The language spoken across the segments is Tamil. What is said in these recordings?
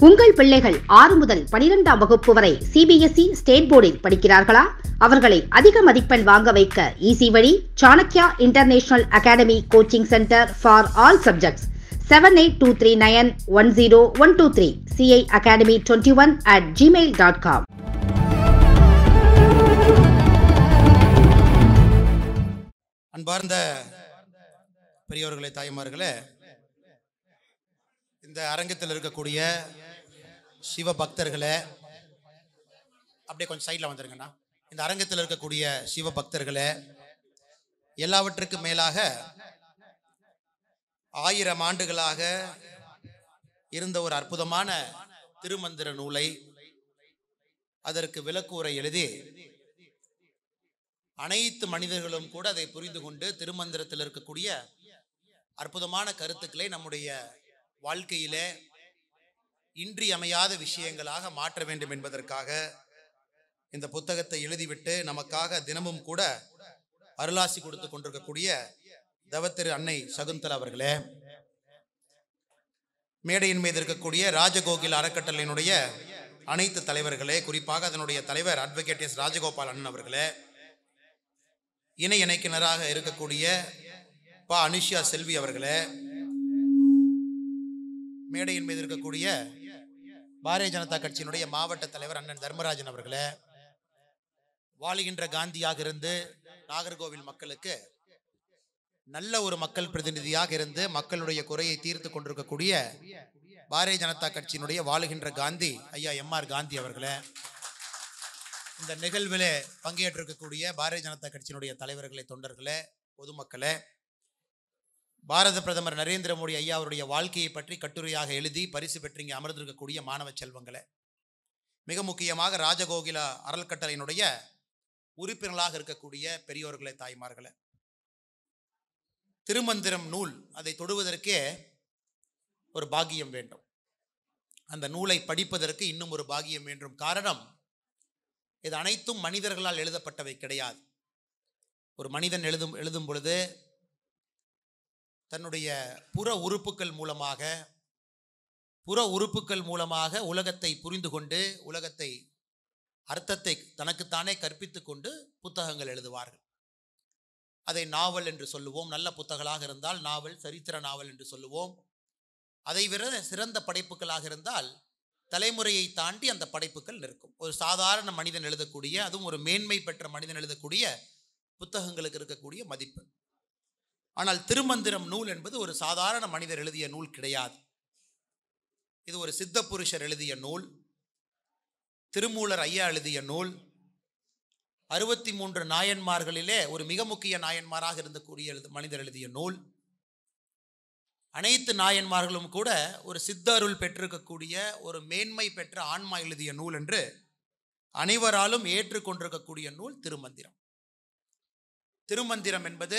உங்கள் பிள்ளைகள் ஆறு முதல் பனிரெண்டாம் வகுப்பு வரை சிபிஎஸ்இ ஸ்டேட் போர்டில் படிக்கிறார்களா அவர்களை அதிக மதிப்பெண் வாங்க வைக்க ஈசி வழி Chanakya international academy coaching centre for all subjects seven eight two three nine one zero one two three CI academy twenty one at Gmail dot com அன்பார்ந்த பெரியவர்களே தாய்மார்களே இந்த அரங்கத்தில் இருக்கக்கூடிய சிவ பக்தர்களே அப்படியே கொஞ்சம் சைடில் வந்துருங்கண்ணா இந்த அரங்கத்தில் இருக்கக்கூடிய சிவ பக்தர்களே எல்லாவற்றுக்கும் மேலாக ஆயிரம் ஆண்டுகளாக இருந்த ஒரு அற்புதமான திருமந்திர நூலை அதற்கு விளக்குரை எழுதி அனைத்து மனிதர்களும் கூட அதை புரிந்து கொண்டு திருமந்திரத்தில் இருக்கக்கூடிய அற்புதமான கருத்துக்களை நம்முடைய வாழ்க்கையிலே இன்றியமையாத விஷயங்களாக மாற்ற வேண்டும் என்பதற்காக இந்த புத்தகத்தை எழுதிவிட்டு நமக்காக தினமும் கூட அருளாசி கொடுத்து கொண்டிருக்கக்கூடிய தவத்திரு அன்னை சகுந்தலா அவர்களே மேடையின் மீது இருக்கக்கூடிய ராஜகோகில் அறக்கட்டளையினுடைய அனைத்து தலைவர்களே குறிப்பாக அதனுடைய தலைவர் அட்வொகேட் எஸ் ராஜகோபால் அண்ணன் அவர்களே இணை இணைக்கினராக இருக்கக்கூடிய பா அனுஷ்யா செல்வி அவர்களே மேடையின் மீது இருக்கக்கூடிய பாரதிய ஜனதா கட்சியினுடைய மாவட்ட தலைவர் அண்ணன் தர்மராஜன் அவர்களே வாழுகின்ற காந்தியாக இருந்து நாகர்கோவில் மக்களுக்கு நல்ல ஒரு மக்கள் பிரதிநிதியாக இருந்து மக்களுடைய குறையை தீர்த்து கொண்டிருக்கக்கூடிய பாரதிய ஜனதா கட்சியினுடைய வாழுகின்ற காந்தி ஐயா எம் ஆர் காந்தி அவர்களே இந்த நிகழ்விலே பங்கேற்றிருக்கக்கூடிய பாரதிய ஜனதா கட்சியினுடைய தலைவர்களே தொண்டர்களே பொதுமக்களே பாரத பிரதமர் நரேந்திர மோடி ஐயா அவருடைய வாழ்க்கையை பற்றி கட்டுரையாக எழுதி பரிசு பெற்று இங்கே அமர்ந்திருக்கக்கூடிய மாணவ செல்வங்களே மிக முக்கியமாக ராஜகோகில அறல்கட்டளையினுடைய உறுப்பினர்களாக இருக்கக்கூடிய பெரியோர்களே தாய்மார்களே திருமந்திரம் நூல் அதை தொடுவதற்கே ஒரு பாக்கியம் வேண்டும் அந்த நூலை படிப்பதற்கு இன்னும் ஒரு பாக்கியம் வேண்டும் காரணம் இது அனைத்தும் மனிதர்களால் எழுதப்பட்டவை கிடையாது ஒரு மனிதன் எழுதும் எழுதும் பொழுது தன்னுடைய புற உறுப்புகள் மூலமாக புற உறுப்புகள் மூலமாக உலகத்தை புரிந்து கொண்டு உலகத்தை அர்த்தத்தை தனக்குத்தானே கற்பித்து கொண்டு புத்தகங்கள் எழுதுவார்கள் அதை நாவல் என்று சொல்லுவோம் நல்ல புத்தகங்களாக இருந்தால் நாவல் சரித்திர நாவல் என்று சொல்லுவோம் அதை விட சிறந்த படைப்புகளாக இருந்தால் தலைமுறையை தாண்டி அந்த படைப்புகள் நிற்கும் ஒரு சாதாரண மனிதன் எழுதக்கூடிய அதுவும் ஒரு மேன்மை பெற்ற மனிதன் எழுதக்கூடிய புத்தகங்களுக்கு இருக்கக்கூடிய மதிப்பு ஆனால் திருமந்திரம் நூல் என்பது ஒரு சாதாரண மனிதர் எழுதிய நூல் கிடையாது இது ஒரு சித்த புருஷர் எழுதிய நூல் திருமூலர் ஐயா எழுதிய நூல் அறுபத்தி மூன்று நாயன்மார்களிலே ஒரு மிக முக்கிய நாயன்மாராக இருந்தக்கூடிய எழுது மனிதர் எழுதிய நூல் அனைத்து நாயன்மார்களும் கூட ஒரு சித்தருள் பெற்றிருக்கக்கூடிய ஒரு மேன்மை பெற்ற ஆன்மா எழுதிய நூல் என்று அனைவராலும் ஏற்றுக்கொண்டிருக்கக்கூடிய நூல் திருமந்திரம் திருமந்திரம் என்பது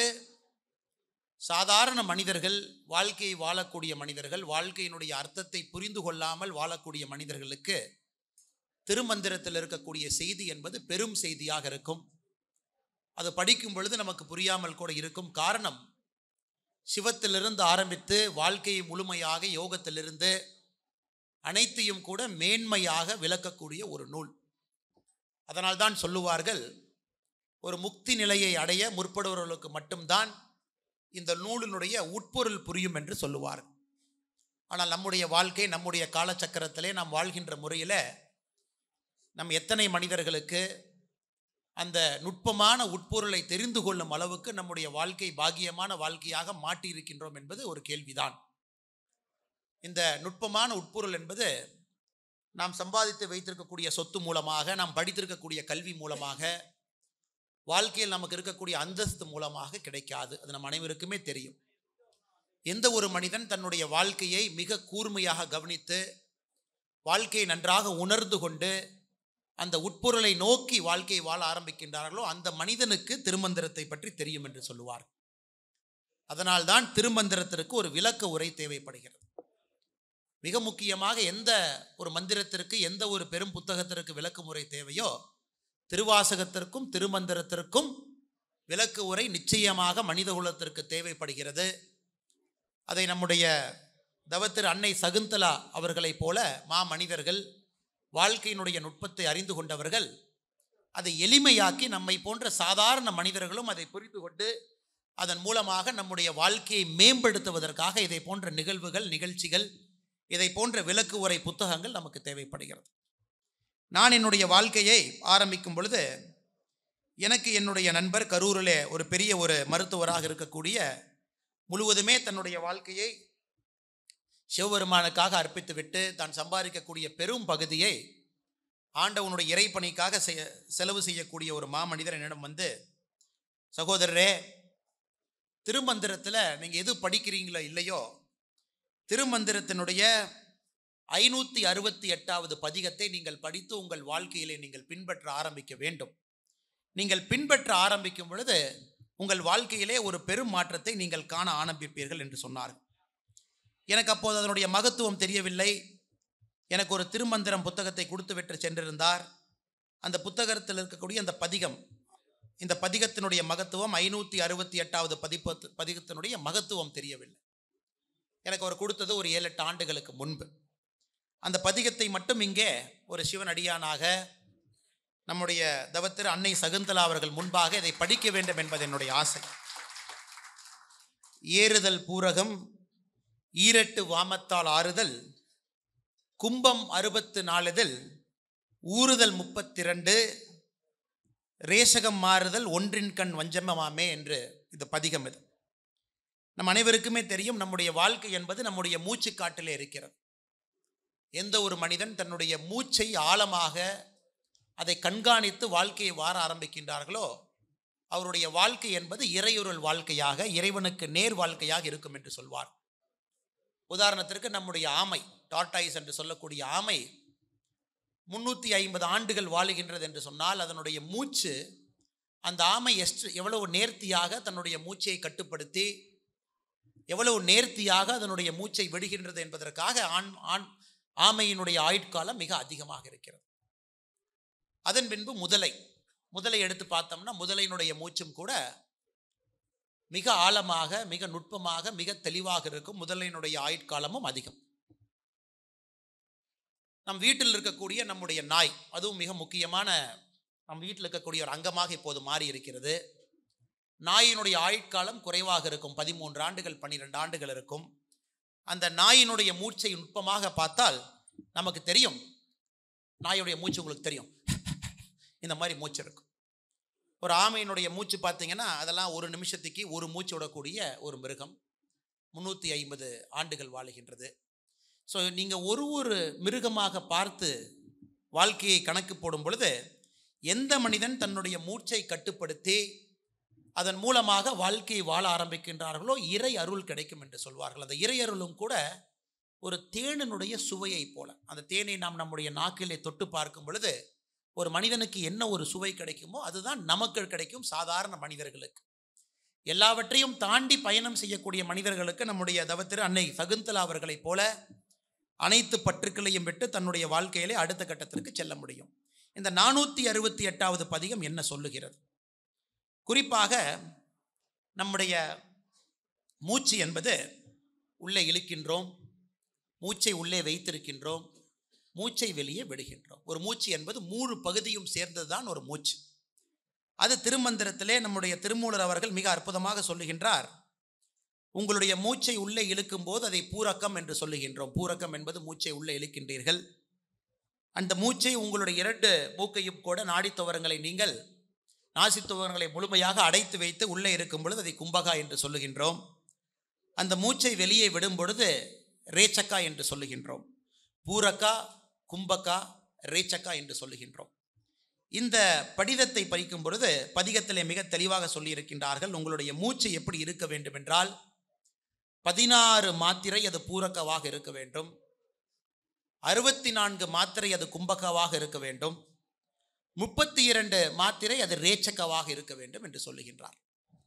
சாதாரண மனிதர்கள் வாழ்க்கையை வாழக்கூடிய மனிதர்கள் வாழ்க்கையினுடைய அர்த்தத்தை புரிந்து கொள்ளாமல் வாழக்கூடிய மனிதர்களுக்கு திருமந்திரத்தில் இருக்கக்கூடிய செய்தி என்பது பெரும் செய்தியாக இருக்கும் அது படிக்கும் பொழுது நமக்கு புரியாமல் கூட இருக்கும் காரணம் சிவத்திலிருந்து ஆரம்பித்து வாழ்க்கையை முழுமையாக யோகத்திலிருந்து அனைத்தையும் கூட மேன்மையாக விளக்கக்கூடிய ஒரு நூல் அதனால்தான் சொல்லுவார்கள் ஒரு முக்தி நிலையை அடைய முற்படுபவர்களுக்கு மட்டும்தான் இந்த நூலினுடைய உட்பொருள் புரியும் என்று சொல்லுவார் ஆனால் நம்முடைய வாழ்க்கை நம்முடைய காலச்சக்கரத்திலே நாம் வாழ்கின்ற முறையில் நம் எத்தனை மனிதர்களுக்கு அந்த நுட்பமான உட்பொருளை தெரிந்து கொள்ளும் அளவுக்கு நம்முடைய வாழ்க்கை பாக்கியமான வாழ்க்கையாக மாட்டியிருக்கின்றோம் என்பது ஒரு கேள்விதான் இந்த நுட்பமான உட்பொருள் என்பது நாம் சம்பாதித்து வைத்திருக்கக்கூடிய சொத்து மூலமாக நாம் படித்திருக்கக்கூடிய கல்வி மூலமாக வாழ்க்கையில் நமக்கு இருக்கக்கூடிய அந்தஸ்து மூலமாக கிடைக்காது அது நம் அனைவருக்குமே தெரியும் எந்த ஒரு மனிதன் தன்னுடைய வாழ்க்கையை மிக கூர்மையாக கவனித்து வாழ்க்கையை நன்றாக உணர்ந்து கொண்டு அந்த உட்பொருளை நோக்கி வாழ்க்கையை வாழ ஆரம்பிக்கின்றார்களோ அந்த மனிதனுக்கு திருமந்திரத்தை பற்றி தெரியும் என்று சொல்லுவார் அதனால்தான் திருமந்திரத்திற்கு ஒரு விளக்க உரை தேவைப்படுகிறது மிக முக்கியமாக எந்த ஒரு மந்திரத்திற்கு எந்த ஒரு பெரும் புத்தகத்திற்கு விளக்க முறை தேவையோ திருவாசகத்திற்கும் திருமந்திரத்திற்கும் விளக்கு உரை நிச்சயமாக மனித குலத்திற்கு தேவைப்படுகிறது அதை நம்முடைய தவத்திரு அன்னை சகுந்தலா அவர்களைப் போல மா மனிதர்கள் வாழ்க்கையினுடைய நுட்பத்தை அறிந்து கொண்டவர்கள் அதை எளிமையாக்கி நம்மை போன்ற சாதாரண மனிதர்களும் அதை புரிந்து கொண்டு அதன் மூலமாக நம்முடைய வாழ்க்கையை மேம்படுத்துவதற்காக இதை போன்ற நிகழ்வுகள் நிகழ்ச்சிகள் இதை போன்ற விளக்கு உரை புத்தகங்கள் நமக்கு தேவைப்படுகிறது நான் என்னுடைய வாழ்க்கையை ஆரம்பிக்கும் பொழுது எனக்கு என்னுடைய நண்பர் கரூரிலே ஒரு பெரிய ஒரு மருத்துவராக இருக்கக்கூடிய முழுவதுமே தன்னுடைய வாழ்க்கையை சிவபெருமானுக்காக அர்ப்பித்துவிட்டு தான் சம்பாதிக்கக்கூடிய பெரும் பகுதியை ஆண்டவனுடைய இறைப்பணிக்காக செய்ய செலவு செய்யக்கூடிய ஒரு மாமனிதர் என்னிடம் வந்து சகோதரரே திருமந்திரத்தில் நீங்கள் எது படிக்கிறீங்களோ இல்லையோ திருமந்திரத்தினுடைய ஐநூற்றி அறுபத்தி எட்டாவது பதிகத்தை நீங்கள் படித்து உங்கள் வாழ்க்கையிலே நீங்கள் பின்பற்ற ஆரம்பிக்க வேண்டும் நீங்கள் பின்பற்ற ஆரம்பிக்கும் பொழுது உங்கள் வாழ்க்கையிலே ஒரு பெரும் மாற்றத்தை நீங்கள் காண ஆரம்பிப்பீர்கள் என்று சொன்னார்கள் எனக்கு அப்போது அதனுடைய மகத்துவம் தெரியவில்லை எனக்கு ஒரு திருமந்திரம் புத்தகத்தை கொடுத்து விட்டு சென்றிருந்தார் அந்த புத்தகத்தில் இருக்கக்கூடிய அந்த பதிகம் இந்த பதிகத்தினுடைய மகத்துவம் ஐநூற்றி அறுபத்தி எட்டாவது பதிப்பத்து பதிகத்தினுடைய மகத்துவம் தெரியவில்லை எனக்கு அவர் கொடுத்தது ஒரு ஏழு எட்டு ஆண்டுகளுக்கு முன்பு அந்த பதிகத்தை மட்டும் இங்கே ஒரு சிவன் அடியானாக நம்முடைய தவத்திரு அன்னை சகுந்தலா அவர்கள் முன்பாக இதை படிக்க வேண்டும் என்பது என்னுடைய ஆசை ஏறுதல் பூரகம் ஈரட்டு வாமத்தால் ஆறுதல் கும்பம் அறுபத்து நாலுதல் ஊறுதல் முப்பத்திரண்டு ரேசகம் மாறுதல் ஒன்றின் கண் வஞ்சமமாமே என்று இது பதிகம் இது நம் அனைவருக்குமே தெரியும் நம்முடைய வாழ்க்கை என்பது நம்முடைய மூச்சு காட்டிலே இருக்கிறது எந்த ஒரு மனிதன் தன்னுடைய மூச்சை ஆழமாக அதை கண்காணித்து வாழ்க்கையை வார ஆரம்பிக்கின்றார்களோ அவருடைய வாழ்க்கை என்பது இறையுறல் வாழ்க்கையாக இறைவனுக்கு நேர் வாழ்க்கையாக இருக்கும் என்று சொல்வார் உதாரணத்திற்கு நம்முடைய ஆமை டாட்டாய்ஸ் என்று சொல்லக்கூடிய ஆமை முன்னூற்றி ஐம்பது ஆண்டுகள் வாழுகின்றது என்று சொன்னால் அதனுடைய மூச்சு அந்த ஆமை எஸ்ட் எவ்வளவு நேர்த்தியாக தன்னுடைய மூச்சை கட்டுப்படுத்தி எவ்வளவு நேர்த்தியாக அதனுடைய மூச்சை விடுகின்றது என்பதற்காக ஆண் ஆண் ஆமையினுடைய ஆயுட்காலம் மிக அதிகமாக இருக்கிறது அதன் பின்பு முதலை முதலை எடுத்து பார்த்தோம்னா முதலையினுடைய மூச்சும் கூட மிக ஆழமாக மிக நுட்பமாக மிக தெளிவாக இருக்கும் முதலையினுடைய ஆயுட்காலமும் அதிகம் நம் வீட்டில் இருக்கக்கூடிய நம்முடைய நாய் அதுவும் மிக முக்கியமான நம் வீட்டில் இருக்கக்கூடிய ஒரு அங்கமாக இப்போது மாறி இருக்கிறது நாயினுடைய ஆயுட்காலம் குறைவாக இருக்கும் பதிமூன்று ஆண்டுகள் பன்னிரெண்டு ஆண்டுகள் இருக்கும் அந்த நாயினுடைய மூச்சை நுட்பமாக பார்த்தால் நமக்கு தெரியும் நாயுடைய மூச்சு உங்களுக்கு தெரியும் இந்த மாதிரி மூச்சு இருக்கும் ஒரு ஆமையினுடைய மூச்சு பார்த்தீங்கன்னா அதெல்லாம் ஒரு நிமிஷத்துக்கு ஒரு மூச்சு விடக்கூடிய ஒரு மிருகம் முந்நூற்றி ஐம்பது ஆண்டுகள் வாழுகின்றது ஸோ நீங்கள் ஒரு ஒரு மிருகமாக பார்த்து வாழ்க்கையை கணக்கு போடும் பொழுது எந்த மனிதன் தன்னுடைய மூச்சை கட்டுப்படுத்தி அதன் மூலமாக வாழ்க்கையை வாழ ஆரம்பிக்கின்றார்களோ இறை அருள் கிடைக்கும் என்று சொல்வார்கள் அந்த இறை அருளும் கூட ஒரு தேனினுடைய சுவையை போல அந்த தேனை நாம் நம்முடைய நாக்கிலே தொட்டு பார்க்கும் பொழுது ஒரு மனிதனுக்கு என்ன ஒரு சுவை கிடைக்குமோ அதுதான் நமக்கு கிடைக்கும் சாதாரண மனிதர்களுக்கு எல்லாவற்றையும் தாண்டி பயணம் செய்யக்கூடிய மனிதர்களுக்கு நம்முடைய தவத்திரு அன்னை சகுந்தலா அவர்களைப் போல அனைத்து பற்றுக்களையும் விட்டு தன்னுடைய வாழ்க்கையிலே அடுத்த கட்டத்திற்கு செல்ல முடியும் இந்த நானூற்றி அறுபத்தி எட்டாவது பதிகம் என்ன சொல்லுகிறது குறிப்பாக நம்முடைய மூச்சு என்பது உள்ளே இழுக்கின்றோம் மூச்சை உள்ளே வைத்திருக்கின்றோம் மூச்சை வெளியே விடுகின்றோம் ஒரு மூச்சு என்பது மூணு பகுதியும் சேர்ந்தது தான் ஒரு மூச்சு அது திருமந்திரத்திலே நம்முடைய திருமூலர் அவர்கள் மிக அற்புதமாக சொல்லுகின்றார் உங்களுடைய மூச்சை உள்ளே இழுக்கும் போது அதை பூரக்கம் என்று சொல்லுகின்றோம் பூரக்கம் என்பது மூச்சை உள்ளே இழுக்கின்றீர்கள் அந்த மூச்சை உங்களுடைய இரண்டு மூக்கையும் கூட நாடித்துவரங்களை நீங்கள் நாசித்துவரங்களை முழுமையாக அடைத்து வைத்து உள்ளே இருக்கும் பொழுது அதை கும்பகா என்று சொல்லுகின்றோம் அந்த மூச்சை வெளியே விடும் பொழுது ரேச்சக்கா என்று சொல்லுகின்றோம் பூரக்கா கும்பக்கா ரேச்சக்கா என்று சொல்லுகின்றோம் இந்த படிதத்தை படிக்கும் பொழுது பதிகத்திலே மிக தெளிவாக சொல்லியிருக்கின்றார்கள் உங்களுடைய மூச்சு எப்படி இருக்க வேண்டும் என்றால் பதினாறு மாத்திரை அது பூரக்கவாக இருக்க வேண்டும் அறுபத்தி நான்கு மாத்திரை அது கும்பகவாக இருக்க வேண்டும் முப்பத்தி இரண்டு மாத்திரை அது ரேச்சக்கவாக இருக்க வேண்டும் என்று சொல்லுகின்றார்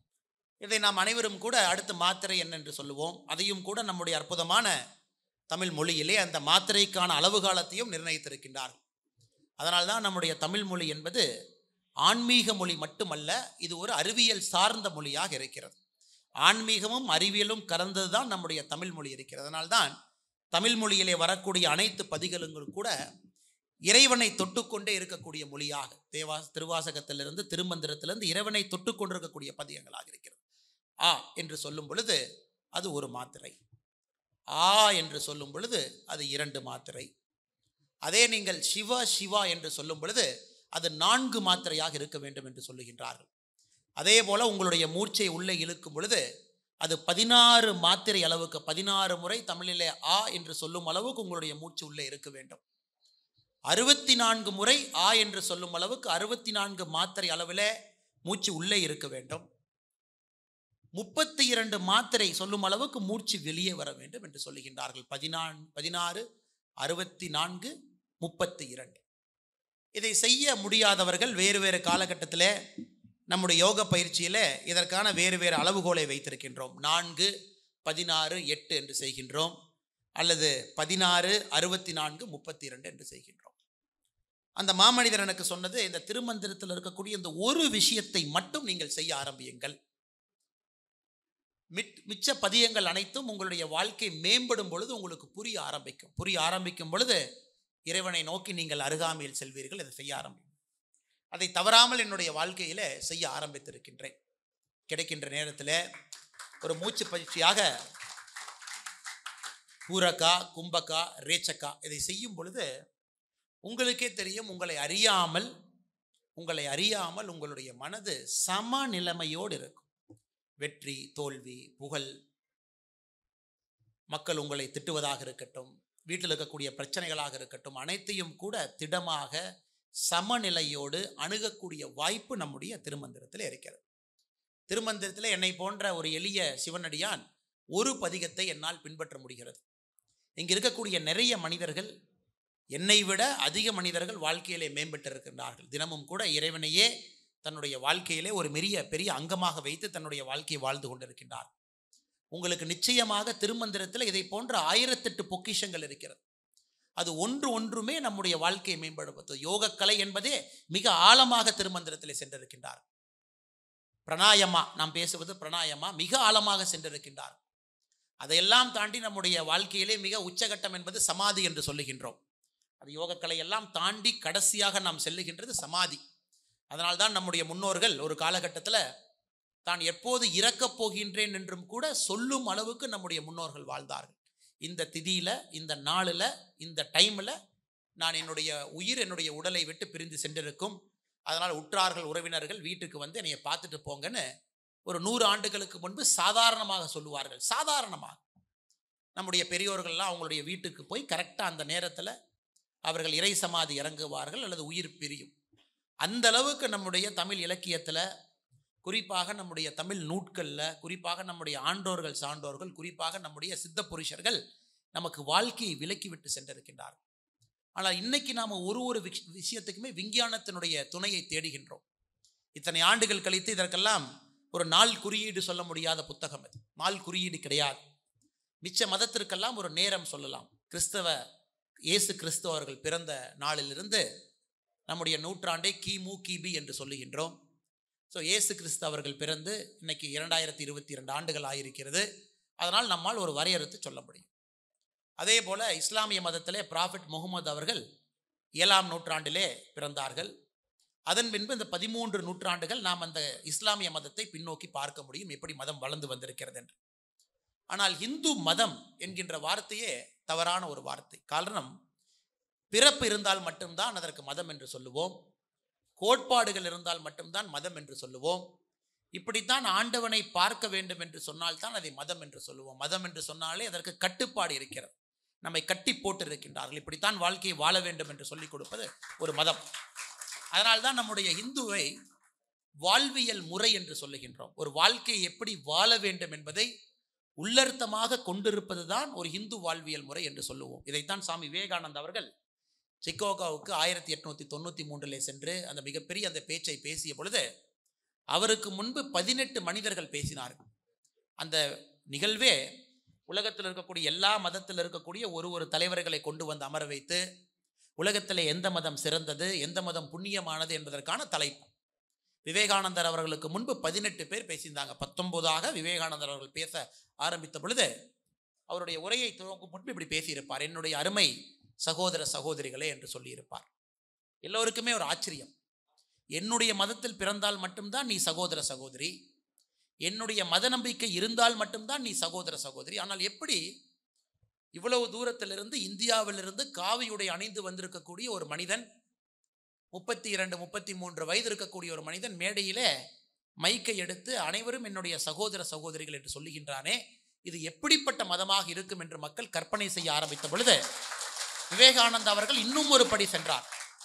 இதை நாம் அனைவரும் கூட அடுத்த மாத்திரை என்னென்று சொல்லுவோம் அதையும் கூட நம்முடைய அற்புதமான தமிழ் மொழியிலே அந்த மாத்திரைக்கான அளவு காலத்தையும் நிர்ணயித்திருக்கின்றார்கள் அதனால்தான் நம்முடைய தமிழ் மொழி என்பது ஆன்மீக மொழி மட்டுமல்ல இது ஒரு அறிவியல் சார்ந்த மொழியாக இருக்கிறது ஆன்மீகமும் அறிவியலும் கலந்தது தான் நம்முடைய தமிழ் மொழி இருக்கிறது அதனால்தான் தமிழ் மொழியிலே வரக்கூடிய அனைத்து பதிகளுங்களும் கூட இறைவனை தொட்டுக்கொண்டே இருக்கக்கூடிய மொழியாக தேவா திருவாசகத்திலிருந்து திருமந்திரத்திலிருந்து இறைவனை தொட்டுக்கொண்டிருக்கக்கூடிய பதியங்களாக இருக்கிறது ஆ என்று சொல்லும் பொழுது அது ஒரு மாத்திரை ஆ என்று சொல்லும் பொழுது அது இரண்டு மாத்திரை அதே நீங்கள் சிவ சிவா என்று சொல்லும் பொழுது அது நான்கு மாத்திரையாக இருக்க வேண்டும் என்று சொல்லுகின்றார்கள் அதே போல உங்களுடைய மூச்சை உள்ளே இழுக்கும் பொழுது அது பதினாறு மாத்திரை அளவுக்கு பதினாறு முறை தமிழிலே ஆ என்று சொல்லும் அளவுக்கு உங்களுடைய மூச்சு உள்ளே இருக்க வேண்டும் அறுபத்தி நான்கு முறை ஆ என்று சொல்லும் அளவுக்கு அறுபத்தி நான்கு மாத்திரை அளவில் மூச்சு உள்ளே இருக்க வேண்டும் முப்பத்தி இரண்டு மாத்திரை சொல்லும் அளவுக்கு மூச்சு வெளியே வர வேண்டும் என்று சொல்லுகின்றார்கள் பதினான் பதினாறு அறுபத்தி நான்கு முப்பத்தி இரண்டு இதை செய்ய முடியாதவர்கள் வேறு வேறு காலகட்டத்தில் நம்முடைய யோக பயிற்சியில் இதற்கான வேறு வேறு அளவுகோலை வைத்திருக்கின்றோம் நான்கு பதினாறு எட்டு என்று செய்கின்றோம் அல்லது பதினாறு அறுபத்தி நான்கு முப்பத்தி இரண்டு என்று செய்கின்றோம் அந்த மாமனிதர் எனக்கு சொன்னது இந்த திருமந்திரத்தில் இருக்கக்கூடிய இந்த ஒரு விஷயத்தை மட்டும் நீங்கள் செய்ய ஆரம்பியுங்கள் மிட் மிச்ச பதியங்கள் அனைத்தும் உங்களுடைய வாழ்க்கை மேம்படும் பொழுது உங்களுக்கு புரிய ஆரம்பிக்கும் புரிய ஆரம்பிக்கும் பொழுது இறைவனை நோக்கி நீங்கள் அருகாமையில் செல்வீர்கள் இதை செய்ய ஆரம்பிக்கும் அதை தவறாமல் என்னுடைய வாழ்க்கையில் செய்ய ஆரம்பித்திருக்கின்றேன் கிடைக்கின்ற நேரத்தில் ஒரு மூச்சு பயிற்சியாக பூரக்கா கும்பக்கா ரேச்சக்கா இதை செய்யும் பொழுது உங்களுக்கே தெரியும் உங்களை அறியாமல் உங்களை அறியாமல் உங்களுடைய மனது சம நிலைமையோடு இருக்கும் வெற்றி தோல்வி புகழ் மக்கள் உங்களை திட்டுவதாக இருக்கட்டும் வீட்டில் இருக்கக்கூடிய பிரச்சனைகளாக இருக்கட்டும் அனைத்தையும் கூட திடமாக சமநிலையோடு அணுகக்கூடிய வாய்ப்பு நம்முடைய திருமந்திரத்தில் இருக்கிறது திருமந்திரத்தில் என்னை போன்ற ஒரு எளிய சிவனடியான் ஒரு பதிகத்தை என்னால் பின்பற்ற முடிகிறது இங்கே இருக்கக்கூடிய நிறைய மனிதர்கள் என்னை விட அதிக மனிதர்கள் வாழ்க்கையிலே மேம்பட்டிருக்கின்றார்கள் தினமும் கூட இறைவனையே தன்னுடைய வாழ்க்கையிலே ஒரு பெரிய பெரிய அங்கமாக வைத்து தன்னுடைய வாழ்க்கையை வாழ்ந்து கொண்டிருக்கின்றார் உங்களுக்கு நிச்சயமாக திருமந்திரத்தில் இதை போன்ற ஆயிரத்தெட்டு பொக்கிஷங்கள் இருக்கிறது அது ஒன்று ஒன்றுமே நம்முடைய வாழ்க்கையை மேம்படுத்தும் யோகக்கலை என்பதே மிக ஆழமாக திருமந்திரத்தில் சென்றிருக்கின்றார் பிரணாயமா நாம் பேசுவது பிரணாயமா மிக ஆழமாக சென்றிருக்கின்றார் அதையெல்லாம் தாண்டி நம்முடைய வாழ்க்கையிலே மிக உச்சகட்டம் என்பது சமாதி என்று சொல்லுகின்றோம் அது யோகக்கலை எல்லாம் தாண்டி கடைசியாக நாம் செல்லுகின்றது சமாதி அதனால்தான் நம்முடைய முன்னோர்கள் ஒரு காலகட்டத்தில் தான் எப்போது இறக்கப் போகின்றேன் என்றும் கூட சொல்லும் அளவுக்கு நம்முடைய முன்னோர்கள் வாழ்ந்தார்கள் இந்த திதியில் இந்த நாளில் இந்த டைமில் நான் என்னுடைய உயிர் என்னுடைய உடலை விட்டு பிரிந்து சென்றிருக்கும் அதனால் உற்றார்கள் உறவினர்கள் வீட்டுக்கு வந்து என்னைய பார்த்துட்டு போங்கன்னு ஒரு நூறு ஆண்டுகளுக்கு முன்பு சாதாரணமாக சொல்லுவார்கள் சாதாரணமாக நம்முடைய பெரியோர்கள்லாம் அவங்களுடைய வீட்டுக்கு போய் கரெக்டாக அந்த நேரத்தில் அவர்கள் இறை சமாதி இறங்குவார்கள் அல்லது உயிர் பிரியும் அந்த அளவுக்கு நம்முடைய தமிழ் இலக்கியத்தில் குறிப்பாக நம்முடைய தமிழ் நூட்களில் குறிப்பாக நம்முடைய ஆண்டோர்கள் சான்றோர்கள் குறிப்பாக நம்முடைய சித்த புருஷர்கள் நமக்கு வாழ்க்கையை விலக்கிவிட்டு சென்றிருக்கின்றார்கள் ஆனால் இன்னைக்கு நாம் ஒரு ஒரு விஷ விஷயத்துக்குமே விஞ்ஞானத்தினுடைய துணையை தேடுகின்றோம் இத்தனை ஆண்டுகள் கழித்து இதற்கெல்லாம் ஒரு நாள் குறியீடு சொல்ல முடியாத புத்தகம் இது நாள் குறியீடு கிடையாது மிச்ச மதத்திற்கெல்லாம் ஒரு நேரம் சொல்லலாம் கிறிஸ்தவ இயேசு கிறிஸ்தவர்கள் பிறந்த நாளிலிருந்து நம்முடைய நூற்றாண்டை கிமு கிபி என்று சொல்லுகின்றோம் ஸோ இயேசு கிறிஸ்து அவர்கள் பிறந்து இன்னைக்கு இரண்டாயிரத்தி இருபத்தி இரண்டு ஆண்டுகள் ஆகியிருக்கிறது அதனால் நம்மால் ஒரு வரையறுத்து சொல்ல முடியும் அதே போல் இஸ்லாமிய மதத்திலே ப்ராஃபிட் முகமது அவர்கள் ஏழாம் நூற்றாண்டிலே பிறந்தார்கள் அதன் பின்பு இந்த பதிமூன்று நூற்றாண்டுகள் நாம் அந்த இஸ்லாமிய மதத்தை பின்னோக்கி பார்க்க முடியும் எப்படி மதம் வளர்ந்து வந்திருக்கிறது என்று ஆனால் இந்து மதம் என்கின்ற வார்த்தையே தவறான ஒரு வார்த்தை காரணம் பிறப்பு இருந்தால் மட்டும்தான் அதற்கு மதம் என்று சொல்லுவோம் கோட்பாடுகள் இருந்தால் மட்டும்தான் மதம் என்று சொல்லுவோம் இப்படித்தான் ஆண்டவனை பார்க்க வேண்டும் என்று சொன்னால்தான் அதை மதம் என்று சொல்லுவோம் மதம் என்று சொன்னாலே அதற்கு கட்டுப்பாடு இருக்கிறது நம்மை கட்டி போட்டு இருக்கின்றார்கள் இப்படித்தான் வாழ்க்கையை வாழ வேண்டும் என்று சொல்லிக் கொடுப்பது ஒரு மதம் அதனால்தான் நம்முடைய இந்துவை வாழ்வியல் முறை என்று சொல்லுகின்றோம் ஒரு வாழ்க்கையை எப்படி வாழ வேண்டும் என்பதை உள்ளர்த்தமாக கொண்டிருப்பது தான் ஒரு இந்து வாழ்வியல் முறை என்று சொல்லுவோம் இதைத்தான் சாமி விவேகானந்த் அவர்கள் சிக்கோகாவுக்கு ஆயிரத்தி எட்நூத்தி தொண்ணூற்றி மூன்றிலே சென்று அந்த மிகப்பெரிய அந்த பேச்சை பேசிய பொழுது அவருக்கு முன்பு பதினெட்டு மனிதர்கள் பேசினார்கள் அந்த நிகழ்வே உலகத்தில் இருக்கக்கூடிய எல்லா மதத்தில் இருக்கக்கூடிய ஒரு ஒரு தலைவர்களை கொண்டு வந்து அமர வைத்து உலகத்தில் எந்த மதம் சிறந்தது எந்த மதம் புண்ணியமானது என்பதற்கான தலைப்பு விவேகானந்தர் அவர்களுக்கு முன்பு பதினெட்டு பேர் பேசியிருந்தாங்க பத்தொன்பதாக விவேகானந்தர் அவர்கள் பேச ஆரம்பித்த பொழுது அவருடைய உரையை துவங்கும் முன்பு இப்படி பேசியிருப்பார் என்னுடைய அருமை சகோதர சகோதரிகளே என்று சொல்லியிருப்பார் எல்லோருக்குமே ஒரு ஆச்சரியம் என்னுடைய மதத்தில் பிறந்தால் மட்டும்தான் நீ சகோதர சகோதரி என்னுடைய மத நம்பிக்கை இருந்தால் மட்டும்தான் நீ சகோதர சகோதரி ஆனால் எப்படி இவ்வளவு தூரத்திலிருந்து இந்தியாவிலிருந்து காவியுடை அணிந்து வந்திருக்கக்கூடிய ஒரு மனிதன் முப்பத்தி இரண்டு முப்பத்தி மூன்று வயது இருக்கக்கூடிய ஒரு மனிதன் மேடையிலே மைக்கை எடுத்து அனைவரும் என்னுடைய சகோதர சகோதரிகள் என்று சொல்லுகின்றானே இது எப்படிப்பட்ட மதமாக இருக்கும் என்று மக்கள் கற்பனை செய்ய ஆரம்பித்த பொழுது விவேகானந்தா அவர்கள் இன்னும் ஒரு படி சென்றார்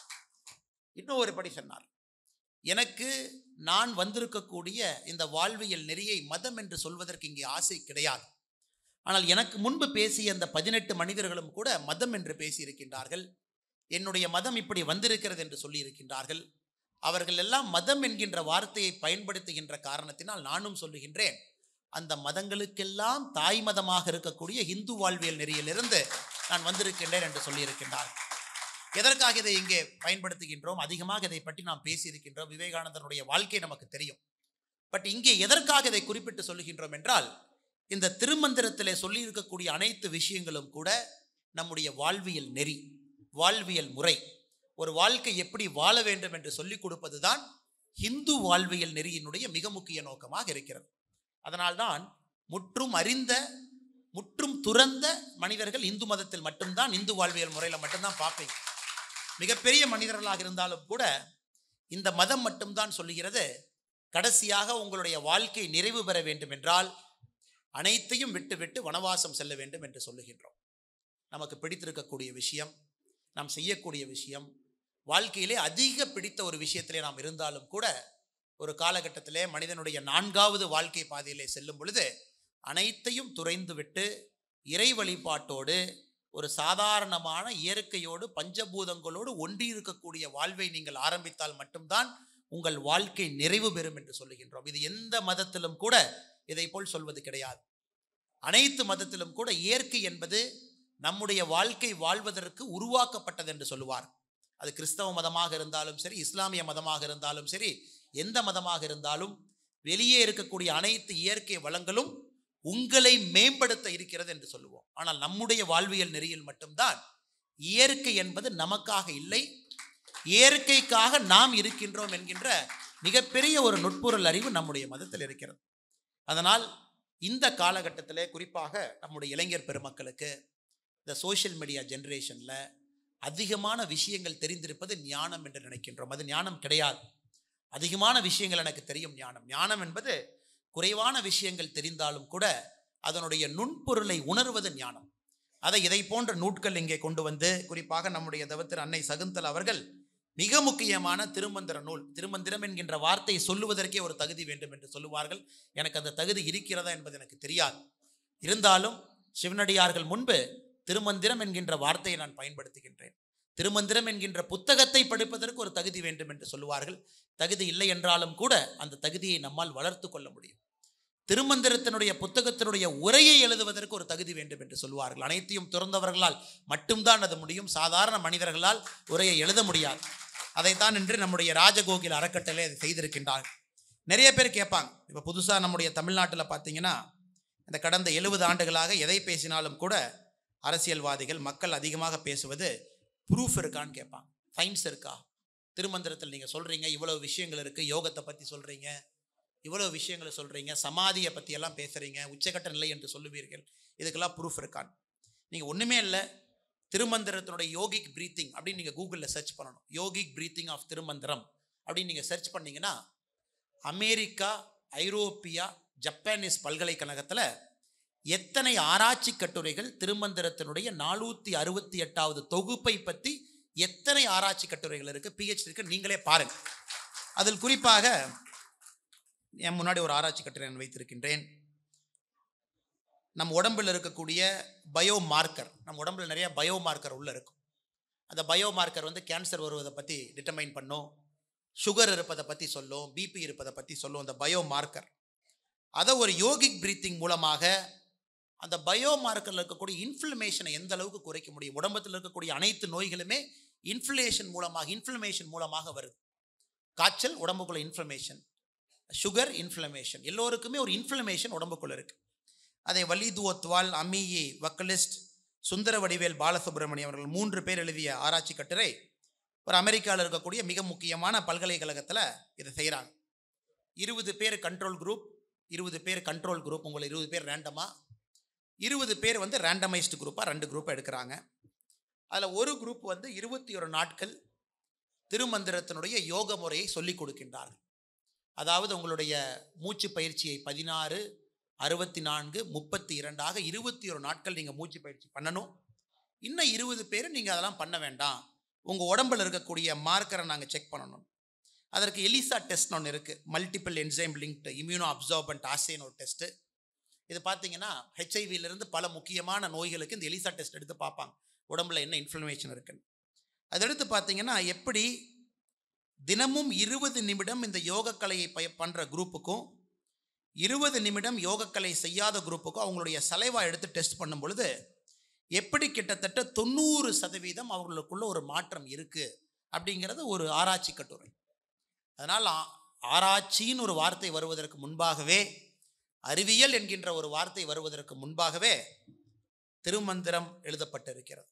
இன்னும் ஒரு படி சொன்னார் எனக்கு நான் வந்திருக்கக்கூடிய இந்த வாழ்வியல் நெறியை மதம் என்று சொல்வதற்கு இங்கே ஆசை கிடையாது ஆனால் எனக்கு முன்பு பேசிய அந்த பதினெட்டு மனிதர்களும் கூட மதம் என்று பேசியிருக்கின்றார்கள் என்னுடைய மதம் இப்படி வந்திருக்கிறது என்று சொல்லியிருக்கின்றார்கள் அவர்கள் எல்லாம் மதம் என்கின்ற வார்த்தையை பயன்படுத்துகின்ற காரணத்தினால் நானும் சொல்லுகின்றேன் அந்த மதங்களுக்கெல்லாம் தாய் மதமாக இருக்கக்கூடிய இந்து வாழ்வியல் நெறியிலிருந்து நான் வந்திருக்கின்றேன் என்று சொல்லியிருக்கின்றார் எதற்காக இதை இங்கே பயன்படுத்துகின்றோம் அதிகமாக இதை பற்றி நாம் பேசியிருக்கின்றோம் விவேகானந்தனுடைய வாழ்க்கை நமக்கு தெரியும் பட் இங்கே எதற்காக இதை குறிப்பிட்டு சொல்லுகின்றோம் என்றால் இந்த திருமந்திரத்திலே சொல்லியிருக்கக்கூடிய அனைத்து விஷயங்களும் கூட நம்முடைய வாழ்வியல் நெறி வாழ்வியல் முறை ஒரு வாழ்க்கை எப்படி வாழ வேண்டும் என்று சொல்லிக் கொடுப்பதுதான் இந்து வாழ்வியல் நெறியினுடைய மிக முக்கிய நோக்கமாக இருக்கிறது அதனால்தான் முற்றும் அறிந்த முற்றும் துறந்த மனிதர்கள் இந்து மதத்தில் மட்டும்தான் இந்து வாழ்வியல் முறையில் மட்டும்தான் பார்ப்பீங்க மிகப்பெரிய மனிதர்களாக இருந்தாலும் கூட இந்த மதம் மட்டும்தான் சொல்லுகிறது கடைசியாக உங்களுடைய வாழ்க்கை நிறைவு பெற வேண்டும் என்றால் அனைத்தையும் விட்டுவிட்டு வனவாசம் செல்ல வேண்டும் என்று சொல்லுகின்றோம் நமக்கு பிடித்திருக்கக்கூடிய விஷயம் நாம் செய்யக்கூடிய விஷயம் வாழ்க்கையிலே அதிக பிடித்த ஒரு விஷயத்திலே நாம் இருந்தாலும் கூட ஒரு காலகட்டத்திலே மனிதனுடைய நான்காவது வாழ்க்கை பாதையிலே செல்லும் பொழுது அனைத்தையும் துறைந்து விட்டு இறை வழிபாட்டோடு ஒரு சாதாரணமான இயற்கையோடு பஞ்சபூதங்களோடு ஒன்றி இருக்கக்கூடிய வாழ்வை நீங்கள் ஆரம்பித்தால் மட்டும்தான் உங்கள் வாழ்க்கை நிறைவு பெறும் என்று சொல்லுகின்றோம் இது எந்த மதத்திலும் கூட இதை போல் சொல்வது கிடையாது அனைத்து மதத்திலும் கூட இயற்கை என்பது நம்முடைய வாழ்க்கை வாழ்வதற்கு உருவாக்கப்பட்டது என்று சொல்லுவார் அது கிறிஸ்தவ மதமாக இருந்தாலும் சரி இஸ்லாமிய மதமாக இருந்தாலும் சரி எந்த மதமாக இருந்தாலும் வெளியே இருக்கக்கூடிய அனைத்து இயற்கை வளங்களும் உங்களை மேம்படுத்த இருக்கிறது என்று சொல்லுவோம் ஆனால் நம்முடைய வாழ்வியல் நெறியில் மட்டும்தான் இயற்கை என்பது நமக்காக இல்லை இயற்கைக்காக நாம் இருக்கின்றோம் என்கின்ற மிகப்பெரிய ஒரு நுட்பொருள் அறிவு நம்முடைய மதத்தில் இருக்கிறது அதனால் இந்த காலகட்டத்தில் குறிப்பாக நம்முடைய இளைஞர் பெருமக்களுக்கு இந்த சோஷியல் மீடியா ஜென்ரேஷனில் அதிகமான விஷயங்கள் தெரிந்திருப்பது ஞானம் என்று நினைக்கின்றோம் அது ஞானம் கிடையாது அதிகமான விஷயங்கள் எனக்கு தெரியும் ஞானம் ஞானம் என்பது குறைவான விஷயங்கள் தெரிந்தாலும் கூட அதனுடைய நுண்பொருளை உணர்வது ஞானம் அதை இதை போன்ற நூட்கள் இங்கே கொண்டு வந்து குறிப்பாக நம்முடைய தவத்திரு அன்னை சகுந்தல் அவர்கள் மிக முக்கியமான திருமந்திர நூல் திருமந்திரம் என்கின்ற வார்த்தை சொல்லுவதற்கே ஒரு தகுதி வேண்டும் என்று சொல்லுவார்கள் எனக்கு அந்த தகுதி இருக்கிறதா என்பது எனக்கு தெரியாது இருந்தாலும் சிவனடியார்கள் முன்பு திருமந்திரம் என்கின்ற வார்த்தையை நான் பயன்படுத்துகின்றேன் திருமந்திரம் என்கின்ற புத்தகத்தை படிப்பதற்கு ஒரு தகுதி வேண்டும் என்று சொல்லுவார்கள் தகுதி இல்லை என்றாலும் கூட அந்த தகுதியை நம்மால் வளர்த்து கொள்ள முடியும் திருமந்திரத்தினுடைய புத்தகத்தினுடைய உரையை எழுதுவதற்கு ஒரு தகுதி வேண்டும் என்று சொல்லுவார்கள் அனைத்தையும் துறந்தவர்களால் மட்டும்தான் அது முடியும் சாதாரண மனிதர்களால் உரையை எழுத முடியாது அதைத்தான் இன்று நம்முடைய ராஜகோகில் அறக்கட்டளை அதை செய்திருக்கின்றார் நிறைய பேர் கேட்பாங்க இப்போ புதுசாக நம்முடைய தமிழ்நாட்டில் பார்த்தீங்கன்னா இந்த கடந்த எழுபது ஆண்டுகளாக எதை பேசினாலும் கூட அரசியல்வாதிகள் மக்கள் அதிகமாக பேசுவது ப்ரூஃப் இருக்கான்னு கேட்பாங்க சயின்ஸ் இருக்கா திருமந்திரத்தில் நீங்கள் சொல்கிறீங்க இவ்வளோ விஷயங்கள் இருக்குது யோகத்தை பற்றி சொல்கிறீங்க இவ்வளோ விஷயங்களை சொல்கிறீங்க சமாதியை பற்றி எல்லாம் பேசுகிறீங்க உச்சகட்ட நிலை என்று சொல்லுவீர்கள் இதுக்கெல்லாம் ப்ரூஃப் இருக்கான் நீங்கள் ஒன்றுமே இல்லை திருமந்திரத்தினுடைய யோகிக் ப்ரீத்திங் அப்படின்னு நீங்கள் கூகுளில் சர்ச் பண்ணணும் யோகிக் ப்ரீத்திங் ஆஃப் திருமந்திரம் அப்படின்னு நீங்கள் சர்ச் பண்ணீங்கன்னா அமெரிக்கா ஐரோப்பியா ஜப்பானீஸ் பல்கலைக்கழகத்தில் எத்தனை ஆராய்ச்சி கட்டுரைகள் திருமந்திரத்தினுடைய நானூற்றி அறுபத்தி எட்டாவது தொகுப்பை பற்றி எத்தனை ஆராய்ச்சி கட்டுரைகள் இருக்குது பிஹெச்டி இருக்கு நீங்களே பாருங்கள் அதில் குறிப்பாக என் முன்னாடி ஒரு ஆராய்ச்சி கட்டுரை நான் வைத்திருக்கின்றேன் நம் உடம்பில் இருக்கக்கூடிய பயோ மார்க்கர் நம்ம உடம்புல நிறைய பயோ மார்க்கர் உள்ள இருக்கும் அந்த பயோ மார்க்கர் வந்து கேன்சர் வருவதை பற்றி டிட்டர்மைன் பண்ணும் சுகர் இருப்பதை பற்றி சொல்லும் பிபி இருப்பதை பற்றி சொல்லும் அந்த பயோ மார்க்கர் அதை ஒரு யோகிக் பிரீத்திங் மூலமாக அந்த பயோ மார்க்கரில் இருக்கக்கூடிய இன்ஃப்ளமேஷனை எந்த அளவுக்கு குறைக்க முடியும் உடம்பத்தில் இருக்கக்கூடிய அனைத்து நோய்களுமே இன்ஃப்ளேஷன் மூலமாக இன்ஃப்ளமேஷன் மூலமாக வருது காய்ச்சல் உடம்புக்குள்ள இன்ஃப்ளமேஷன் சுகர் இன்ஃப்ளமேஷன் எல்லோருக்குமே ஒரு இன்ஃப்ளமேஷன் உடம்புக்குள்ள இருக்கு அதை வலிதுவத்வால் அமியி வக்கலிஸ்ட் சுந்தர வடிவேல் பாலசுப்ரமணியம் அவர்கள் மூன்று பேர் எழுதிய ஆராய்ச்சி கட்டுரை ஒரு அமெரிக்காவில் இருக்கக்கூடிய மிக முக்கியமான பல்கலைக்கழகத்தில் இதை செய்கிறாங்க இருபது பேர் கண்ட்ரோல் குரூப் இருபது பேர் கண்ட்ரோல் குரூப் உங்களை இருபது பேர் ரேண்டமாக இருபது பேர் வந்து ரேண்டமைஸ்டு குரூப்பாக ரெண்டு குரூப் எடுக்கிறாங்க அதில் ஒரு குரூப் வந்து இருபத்தி ஒரு நாட்கள் திருமந்திரத்தினுடைய யோக முறையை சொல்லிக் கொடுக்கின்றார்கள் அதாவது உங்களுடைய மூச்சு பயிற்சியை பதினாறு அறுபத்தி நான்கு முப்பத்தி இரண்டாக இருபத்தி ஒரு நாட்கள் நீங்கள் மூச்சு பயிற்சி பண்ணணும் இன்னும் இருபது பேர் நீங்கள் அதெல்லாம் பண்ண வேண்டாம் உங்கள் உடம்பில் இருக்கக்கூடிய மார்க்கரை நாங்கள் செக் பண்ணணும் அதற்கு எலிசா டெஸ்ட் ஒன்று இருக்குது multiple enzyme linked immuno absorbent ஆசைன்னு ஒரு டெஸ்ட்டு இது பார்த்தீங்கன்னா ஹெச்ஐவியிலிருந்து பல முக்கியமான நோய்களுக்கு இந்த எலிசா டெஸ்ட் எடுத்து பார்ப்பாங்க உடம்புல என்ன இன்ஃப்ளமேஷன் இருக்குன்னு அதெடுத்து பார்த்தீங்கன்னா எப்படி தினமும் இருபது நிமிடம் இந்த யோகக்கலையை பய பண்ணுற குரூப்புக்கும் இருபது நிமிடம் யோகக்கலை செய்யாத குரூப்புக்கும் அவங்களுடைய சலைவா எடுத்து டெஸ்ட் பண்ணும் பொழுது எப்படி கிட்டத்தட்ட தொண்ணூறு சதவீதம் அவர்களுக்குள்ள ஒரு மாற்றம் இருக்குது அப்படிங்கிறது ஒரு ஆராய்ச்சி கட்டுரை அதனால் ஆ- ஆராய்ச்சின்னு ஒரு வார்த்தை வருவதற்கு முன்பாகவே அறிவியல் என்கின்ற ஒரு வார்த்தை வருவதற்கு முன்பாகவே திருமந்திரம் எழுதப்பட்டிருக்கிறது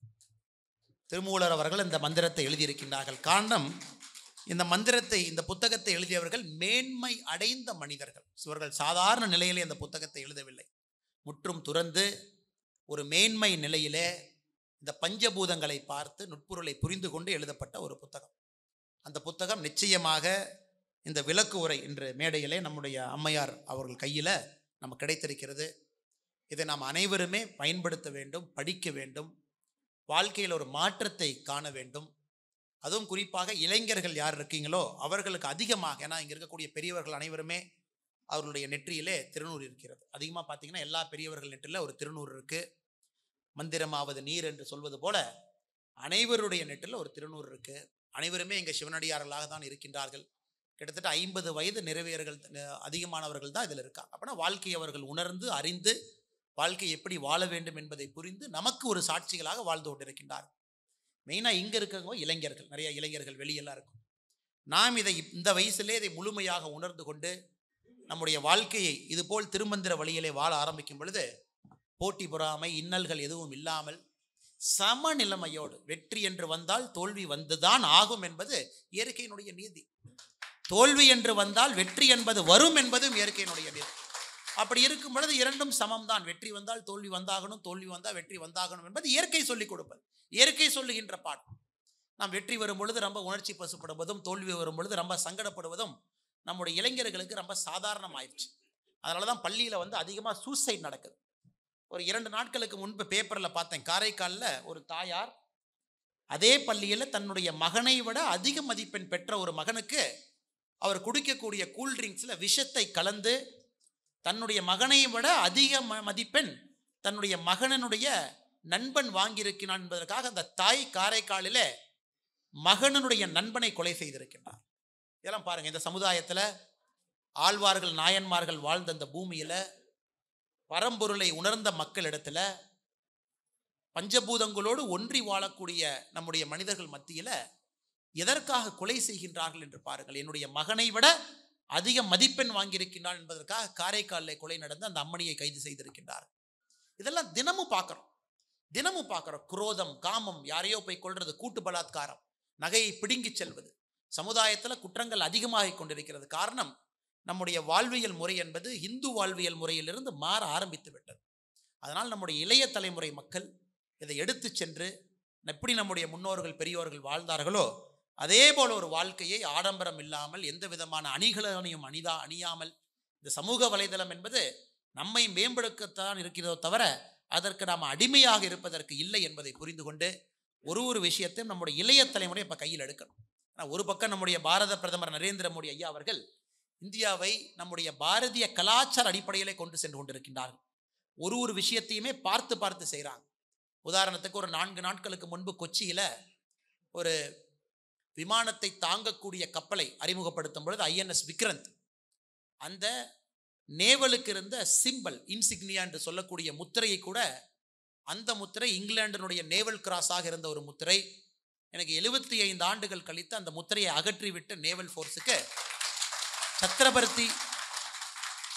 திருமூலர் அவர்கள் இந்த மந்திரத்தை எழுதியிருக்கின்றார்கள் காரணம் இந்த மந்திரத்தை இந்த புத்தகத்தை எழுதியவர்கள் மேன்மை அடைந்த மனிதர்கள் இவர்கள் சாதாரண நிலையிலே அந்த புத்தகத்தை எழுதவில்லை முற்றும் துறந்து ஒரு மேன்மை நிலையிலே இந்த பஞ்சபூதங்களை பார்த்து நுட்பொருளை புரிந்து கொண்டு எழுதப்பட்ட ஒரு புத்தகம் அந்த புத்தகம் நிச்சயமாக இந்த விளக்கு உரை இன்று மேடையிலே நம்முடைய அம்மையார் அவர்கள் கையில் நம்ம கிடைத்திருக்கிறது இதை நாம் அனைவருமே பயன்படுத்த வேண்டும் படிக்க வேண்டும் வாழ்க்கையில் ஒரு மாற்றத்தை காண வேண்டும் அதுவும் குறிப்பாக இளைஞர்கள் யார் இருக்கீங்களோ அவர்களுக்கு அதிகமாக ஏன்னா இங்கே இருக்கக்கூடிய பெரியவர்கள் அனைவருமே அவர்களுடைய நெற்றியிலே திருநூறு இருக்கிறது அதிகமாக பார்த்தீங்கன்னா எல்லா பெரியவர்கள் நெற்றியில் ஒரு திருநூறு இருக்குது மந்திரமாவது நீர் என்று சொல்வது போல அனைவருடைய நெற்றில் ஒரு திருநூறு இருக்குது அனைவருமே இங்கே சிவனடியார்களாக தான் இருக்கின்றார்கள் கிட்டத்தட்ட ஐம்பது வயது நிறைவேறுகள் அதிகமானவர்கள் தான் இதில் இருக்காங்க அப்படின்னா வாழ்க்கையை அவர்கள் உணர்ந்து அறிந்து வாழ்க்கை எப்படி வாழ வேண்டும் என்பதை புரிந்து நமக்கு ஒரு சாட்சிகளாக வாழ்ந்து கொண்டிருக்கின்றார்கள் மெயினாக இங்கே இருக்கவங்க இளைஞர்கள் நிறைய இளைஞர்கள் வெளியெல்லாம் இருக்கும் நாம் இதை இந்த வயசிலே இதை முழுமையாக உணர்ந்து கொண்டு நம்முடைய வாழ்க்கையை இதுபோல் திருமந்திர வழியிலே வாழ ஆரம்பிக்கும் பொழுது போட்டி பொறாமை இன்னல்கள் எதுவும் இல்லாமல் சமநிலைமையோடு வெற்றி என்று வந்தால் தோல்வி வந்துதான் ஆகும் என்பது இயற்கையினுடைய நீதி தோல்வி என்று வந்தால் வெற்றி என்பது வரும் என்பதும் இயற்கையினுடைய நீதி அப்படி இருக்கும் பொழுது இரண்டும் சமம்தான் வெற்றி வந்தால் தோல்வி வந்தாகணும் தோல்வி வந்தால் வெற்றி வந்தாகணும் என்பது இயற்கை சொல்லிக் கொடுப்பது இயற்கை சொல்லுகின்ற பாடம் நாம் வெற்றி வரும் பொழுது ரொம்ப உணர்ச்சி பசுப்படுவதும் தோல்வி வரும் பொழுது ரொம்ப சங்கடப்படுவதும் நம்முடைய இளைஞர்களுக்கு ரொம்ப சாதாரணமாயிடுச்சு அதனால தான் பள்ளியில் வந்து அதிகமாக சூசைட் நடக்குது ஒரு இரண்டு நாட்களுக்கு முன்பு பேப்பரில் பார்த்தேன் காரைக்காலில் ஒரு தாயார் அதே பள்ளியில் தன்னுடைய மகனை விட அதிக மதிப்பெண் பெற்ற ஒரு மகனுக்கு அவர் குடிக்கக்கூடிய கூல்ட்ரிங்க்ஸில் விஷத்தை கலந்து தன்னுடைய மகனை விட அதிக ம- மதிப்பெண் தன்னுடைய மகனனுடைய நண்பன் வாங்கியிருக்கிறான் என்பதற்காக அந்த தாய் காரைக்காலில் மகனனுடைய நண்பனை கொலை செய்திருக்கின்றார் இதெல்லாம் பாருங்க இந்த சமுதாயத்தில் ஆழ்வார்கள் நாயன்மார்கள் வாழ்ந்த அந்த பூமியில் பரம்பொருளை உணர்ந்த மக்களிடத்துல பஞ்சபூதங்களோடு ஒன்றி வாழக்கூடிய நம்முடைய மனிதர்கள் மத்தியில் எதற்காக கொலை செய்கின்றார்கள் என்று பாருங்கள் என்னுடைய மகனை விட அதிக மதிப்பெண் வாங்கியிருக்கின்றான் என்பதற்காக காரைக்காலில் கொலை நடந்து அந்த அம்மணியை கைது செய்திருக்கின்றார் இதெல்லாம் தினமும் பார்க்குறோம் தினமும் பார்க்குறோம் குரோதம் காமம் யாரையோ போய் கொள்றது கூட்டு பலாத்காரம் நகையை பிடுங்கிச் செல்வது சமுதாயத்தில் குற்றங்கள் அதிகமாகிக் கொண்டிருக்கிறது காரணம் நம்முடைய வாழ்வியல் முறை என்பது இந்து வாழ்வியல் முறையிலிருந்து மாற ஆரம்பித்து விட்டது அதனால் நம்முடைய இளைய தலைமுறை மக்கள் இதை எடுத்து சென்று எப்படி நம்முடைய முன்னோர்கள் பெரியோர்கள் வாழ்ந்தார்களோ அதே போல ஒரு வாழ்க்கையை ஆடம்பரம் இல்லாமல் எந்த விதமான அணிகலனையும் அணிதா அணியாமல் இந்த சமூக வலைதளம் என்பது நம்மை மேம்படுத்தத்தான் இருக்கிறதோ தவிர அதற்கு நாம் அடிமையாக இருப்பதற்கு இல்லை என்பதை புரிந்து கொண்டு ஒரு ஒரு விஷயத்தையும் நம்முடைய இளைய தலைமுறை இப்போ கையில் எடுக்கணும் ஆனா, ஒரு பக்கம் நம்முடைய பாரத பிரதமர் நரேந்திர மோடி ஐயா அவர்கள் இந்தியாவை நம்முடைய பாரதிய கலாச்சார அடிப்படையிலே கொண்டு சென்று கொண்டிருக்கின்றார்கள் ஒரு ஒரு விஷயத்தையுமே பார்த்து பார்த்து செய்கிறாங்க உதாரணத்துக்கு ஒரு நான்கு நாட்களுக்கு முன்பு கொச்சியில் ஒரு விமானத்தை தாங்கக்கூடிய கப்பலை அறிமுகப்படுத்தும் பொழுது ஐஎன்எஸ் விக்ரந்த் அந்த நேவலுக்கு இருந்த சிம்பல் இன்சிக்னியா என்று சொல்லக்கூடிய முத்திரையை கூட அந்த முத்திரை இங்கிலாண்டினுடைய நேவல் கிராஸாக இருந்த ஒரு முத்திரை எனக்கு எழுபத்தி ஐந்து ஆண்டுகள் கழித்து அந்த முத்திரையை அகற்றிவிட்டு நேவல் ஃபோர்ஸுக்கு சத்திரபர்த்தி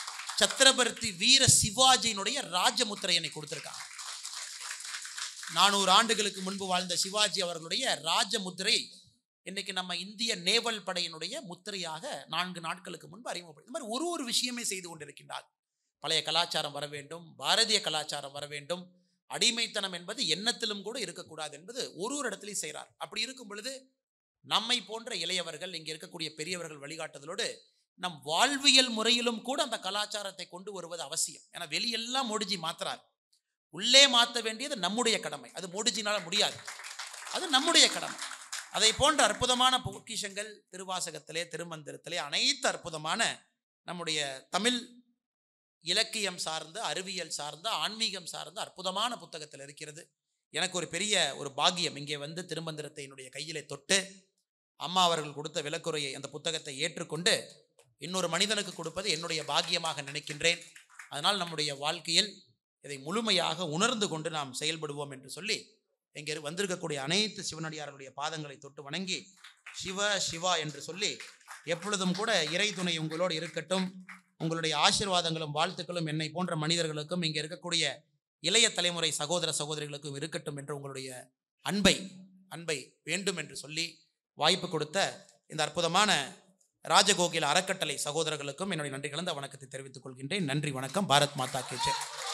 சத்திரபர்த்தி வீர சிவாஜியினுடைய ராஜமுத்திரை என்னை கொடுத்திருக்காங்க நானூறு ஆண்டுகளுக்கு முன்பு வாழ்ந்த சிவாஜி அவர்களுடைய ராஜமுத்திரை இன்னைக்கு நம்ம இந்திய நேவல் படையினுடைய முத்திரையாக நான்கு நாட்களுக்கு முன்பு அறிமுகப்படுத்தி இந்த மாதிரி ஒரு ஒரு விஷயமே செய்து கொண்டிருக்கின்றார் பழைய கலாச்சாரம் வர வேண்டும் பாரதிய கலாச்சாரம் வர வேண்டும் அடிமைத்தனம் என்பது எண்ணத்திலும் கூட இருக்கக்கூடாது என்பது ஒரு ஒரு இடத்துலையும் செய்கிறார் அப்படி இருக்கும் பொழுது நம்மை போன்ற இளையவர்கள் இங்கே இருக்கக்கூடிய பெரியவர்கள் வழிகாட்டுதலோடு நம் வாழ்வியல் முறையிலும் கூட அந்த கலாச்சாரத்தை கொண்டு வருவது அவசியம் ஏன்னா வெளியெல்லாம் மோடிஜி மாத்துறார் உள்ளே மாற்ற வேண்டியது நம்முடைய கடமை அது மோடிஜினால முடியாது அது நம்முடைய கடமை அதை போன்ற அற்புதமான பொக்கிஷங்கள் திருவாசகத்திலே திருமந்திரத்திலே அனைத்து அற்புதமான நம்முடைய தமிழ் இலக்கியம் சார்ந்த அறிவியல் சார்ந்த ஆன்மீகம் சார்ந்த அற்புதமான புத்தகத்தில் இருக்கிறது எனக்கு ஒரு பெரிய ஒரு பாக்கியம் இங்கே வந்து திருமந்திரத்தை என்னுடைய கையிலே தொட்டு அம்மா அவர்கள் கொடுத்த விலக்குறையை அந்த புத்தகத்தை ஏற்றுக்கொண்டு இன்னொரு மனிதனுக்கு கொடுப்பது என்னுடைய பாக்கியமாக நினைக்கின்றேன் அதனால் நம்முடைய வாழ்க்கையில் இதை முழுமையாக உணர்ந்து கொண்டு நாம் செயல்படுவோம் என்று சொல்லி இங்கே வந்திருக்கக்கூடிய அனைத்து சிவனடியார்களுடைய பாதங்களை தொட்டு வணங்கி சிவ சிவா என்று சொல்லி எப்பொழுதும் கூட இறை துணை உங்களோடு இருக்கட்டும் உங்களுடைய ஆசீர்வாதங்களும் வாழ்த்துக்களும் என்னை போன்ற மனிதர்களுக்கும் இங்கே இருக்கக்கூடிய இளைய தலைமுறை சகோதர சகோதரிகளுக்கும் இருக்கட்டும் என்று உங்களுடைய அன்பை அன்பை வேண்டும் என்று சொல்லி வாய்ப்பு கொடுத்த இந்த அற்புதமான ராஜகோகில அறக்கட்டளை சகோதரர்களுக்கும் என்னுடைய நன்றி கலந்த வணக்கத்தை தெரிவித்துக் கொள்கின்றேன் நன்றி வணக்கம் பாரத் மாதா கே ஜெய்